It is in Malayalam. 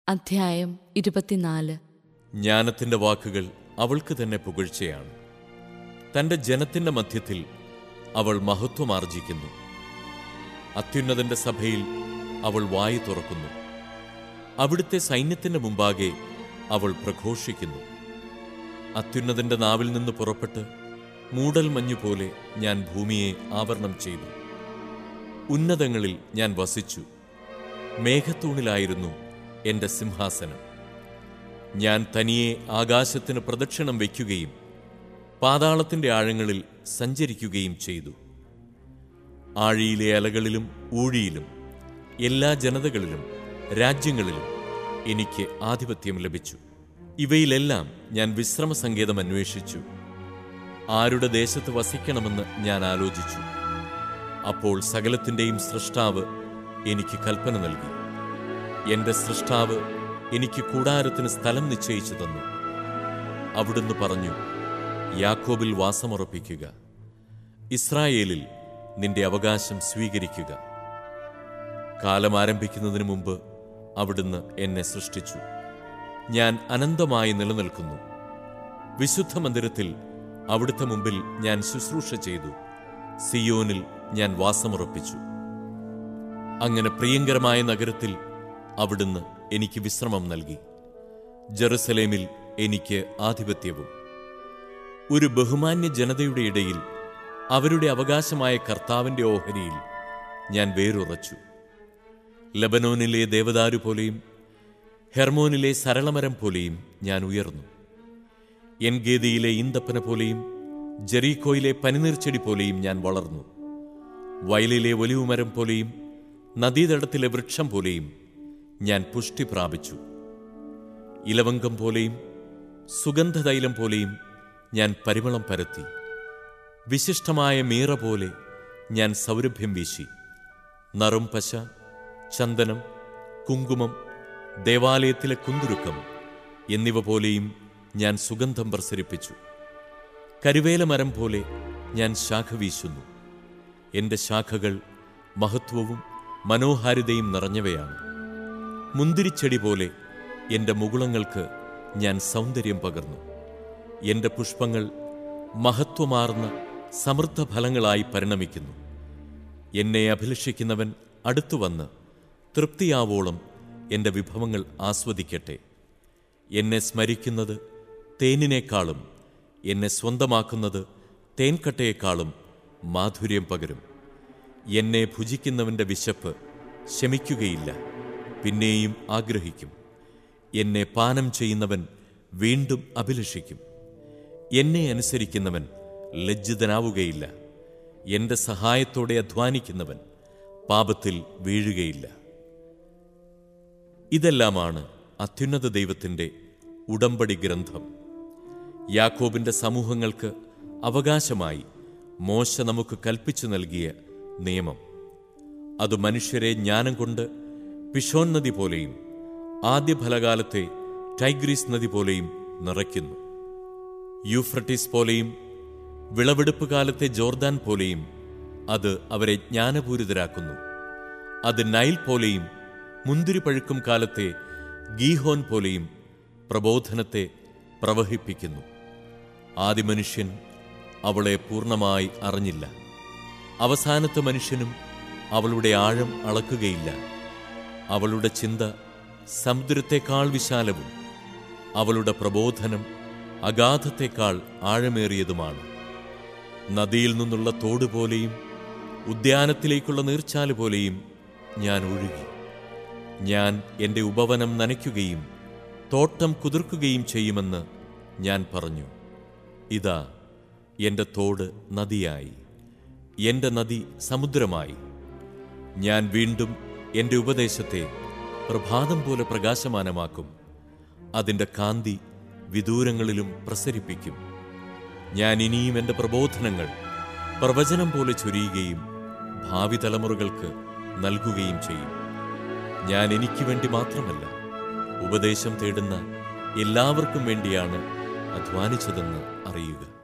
അധ്യായം ഇരുപത്തിനാല് ജ്ഞാനത്തിന്റെ വാക്കുകൾ അവൾക്ക് തന്നെ പുകഴ്ചയാണ് തന്റെ ജനത്തിന്റെ മധ്യത്തിൽ അവൾ മഹത്വമാർജിക്കുന്നു അത്യുന്നതന്റെ സഭയിൽ അവൾ വായി തുറക്കുന്നു അവിടുത്തെ സൈന്യത്തിന്റെ മുമ്പാകെ അവൾ പ്രഘോഷിക്കുന്നു അത്യുന്നതന്റെ നാവിൽ നിന്ന് പുറപ്പെട്ട് മൂടൽ മഞ്ഞുപോലെ ഞാൻ ഭൂമിയെ ആവരണം ചെയ്തു ഉന്നതങ്ങളിൽ ഞാൻ വസിച്ചു മേഘത്തൂണിലായിരുന്നു എന്റെ സിംഹാസനം ഞാൻ തനിയെ ആകാശത്തിന് പ്രദക്ഷിണം വയ്ക്കുകയും പാതാളത്തിന്റെ ആഴങ്ങളിൽ സഞ്ചരിക്കുകയും ചെയ്തു ആഴിയിലെ അലകളിലും ഊഴിയിലും എല്ലാ ജനതകളിലും രാജ്യങ്ങളിലും എനിക്ക് ആധിപത്യം ലഭിച്ചു ഇവയിലെല്ലാം ഞാൻ വിശ്രമസങ്കേതം അന്വേഷിച്ചു ആരുടെ ദേശത്ത് വസിക്കണമെന്ന് ഞാൻ ആലോചിച്ചു അപ്പോൾ സകലത്തിന്റെയും സൃഷ്ടാവ് എനിക്ക് കൽപ്പന നൽകി എന്റെ സൃഷ്ടാവ് എനിക്ക് കൂടാരത്തിന് സ്ഥലം നിശ്ചയിച്ചു തന്നു അവിടുന്ന് പറഞ്ഞു യാക്കോബിൽ വാസമുറപ്പിക്കുക ഇസ്രായേലിൽ നിന്റെ അവകാശം സ്വീകരിക്കുക കാലം ആരംഭിക്കുന്നതിന് മുമ്പ് അവിടുന്ന് എന്നെ സൃഷ്ടിച്ചു ഞാൻ അനന്തമായി നിലനിൽക്കുന്നു വിശുദ്ധ മന്ദിരത്തിൽ അവിടുത്തെ മുമ്പിൽ ഞാൻ ശുശ്രൂഷ ചെയ്തു സിയോനിൽ ഞാൻ വാസമുറപ്പിച്ചു അങ്ങനെ പ്രിയങ്കരമായ നഗരത്തിൽ അവിടുന്ന് എനിക്ക് വിശ്രമം നൽകി ജെറുസലേമിൽ എനിക്ക് ആധിപത്യവും ഒരു ബഹുമാന്യ ജനതയുടെ ഇടയിൽ അവരുടെ അവകാശമായ കർത്താവിന്റെ ഓഹരിയിൽ ഞാൻ വേരുറച്ചു ലബനോനിലെ ദേവദാരു പോലെയും ഹെർമോനിലെ സരളമരം പോലെയും ഞാൻ ഉയർന്നു എൻഗേദിയിലെ ഈന്തപ്പന പോലെയും ജെറീക്കോയിലെ പനിനീർച്ചെടി പോലെയും ഞാൻ വളർന്നു വയലിലെ ഒലിവുമരം പോലെയും നദീതടത്തിലെ വൃക്ഷം പോലെയും ഞാൻ പുഷ്ടി പ്രാപിച്ചു ഇലവങ്കം പോലെയും സുഗന്ധതൈലം പോലെയും ഞാൻ പരിമളം പരത്തി വിശിഷ്ടമായ മീറ പോലെ ഞാൻ സൗരഭ്യം വീശി നറും പശ ചന്ദനം കുങ്കുമം ദേവാലയത്തിലെ കുന്തുരുക്കം എന്നിവ പോലെയും ഞാൻ സുഗന്ധം പ്രസരിപ്പിച്ചു കരുവേല മരം പോലെ ഞാൻ ശാഖ വീശുന്നു എന്റെ ശാഖകൾ മഹത്വവും മനോഹാരിതയും നിറഞ്ഞവയാണ് മുന്തിരിച്ചെടി പോലെ എന്റെ മുകുളങ്ങൾക്ക് ഞാൻ സൗന്ദര്യം പകർന്നു എന്റെ പുഷ്പങ്ങൾ മഹത്വമാർന്ന സമൃദ്ധ ഫലങ്ങളായി പരിണമിക്കുന്നു എന്നെ അഭിലഷിക്കുന്നവൻ അടുത്തു വന്ന് തൃപ്തിയാവോളം എന്റെ വിഭവങ്ങൾ ആസ്വദിക്കട്ടെ എന്നെ സ്മരിക്കുന്നത് തേനിനേക്കാളും എന്നെ സ്വന്തമാക്കുന്നത് തേൻകട്ടയേക്കാളും മാധുര്യം പകരും എന്നെ ഭുജിക്കുന്നവന്റെ വിശപ്പ് ശമിക്കുകയില്ല പിന്നെയും ആഗ്രഹിക്കും എന്നെ പാനം ചെയ്യുന്നവൻ വീണ്ടും അഭിലഷിക്കും എന്നെ അനുസരിക്കുന്നവൻ ലജ്ജിതനാവുകയില്ല എന്റെ സഹായത്തോടെ അധ്വാനിക്കുന്നവൻ പാപത്തിൽ വീഴുകയില്ല ഇതെല്ലാമാണ് അത്യുന്നത ദൈവത്തിന്റെ ഉടമ്പടി ഗ്രന്ഥം യാക്കോബിന്റെ സമൂഹങ്ങൾക്ക് അവകാശമായി മോശ നമുക്ക് കൽപ്പിച്ചു നൽകിയ നിയമം അത് മനുഷ്യരെ ജ്ഞാനം കൊണ്ട് പിഷോൻ നദി പോലെയും ആദ്യ ഫലകാലത്തെ ടൈഗ്രീസ് നദി പോലെയും നിറയ്ക്കുന്നു യൂഫ്രട്ടീസ് പോലെയും വിളവെടുപ്പ് കാലത്തെ ജോർദാൻ പോലെയും അത് അവരെ ജ്ഞാനപൂരിതരാക്കുന്നു അത് നൈൽ പോലെയും മുന്തിരി പഴുക്കും കാലത്തെ ഗീഹോൻ പോലെയും പ്രബോധനത്തെ പ്രവഹിപ്പിക്കുന്നു ആദിമനുഷ്യൻ അവളെ പൂർണ്ണമായി അറിഞ്ഞില്ല അവസാനത്തെ മനുഷ്യനും അവളുടെ ആഴം അളക്കുകയില്ല അവളുടെ ചിന്ത സമുദ്രത്തെക്കാൾ വിശാലവും അവളുടെ പ്രബോധനം അഗാധത്തെക്കാൾ ആഴമേറിയതുമാണ് നദിയിൽ നിന്നുള്ള തോട് പോലെയും ഉദ്യാനത്തിലേക്കുള്ള നീർച്ചാല് പോലെയും ഞാൻ ഒഴുകി ഞാൻ എൻ്റെ ഉപവനം നനയ്ക്കുകയും തോട്ടം കുതിർക്കുകയും ചെയ്യുമെന്ന് ഞാൻ പറഞ്ഞു ഇതാ എൻ്റെ തോട് നദിയായി എൻ്റെ നദി സമുദ്രമായി ഞാൻ വീണ്ടും എൻ്റെ ഉപദേശത്തെ പ്രഭാതം പോലെ പ്രകാശമാനമാക്കും അതിൻ്റെ കാന്തി വിദൂരങ്ങളിലും പ്രസരിപ്പിക്കും ഞാൻ ഇനിയും എൻ്റെ പ്രബോധനങ്ങൾ പ്രവചനം പോലെ ചൊരിയുകയും ഭാവി തലമുറകൾക്ക് നൽകുകയും ചെയ്യും ഞാൻ എനിക്ക് വേണ്ടി മാത്രമല്ല ഉപദേശം തേടുന്ന എല്ലാവർക്കും വേണ്ടിയാണ് അധ്വാനിച്ചതെന്ന് അറിയുക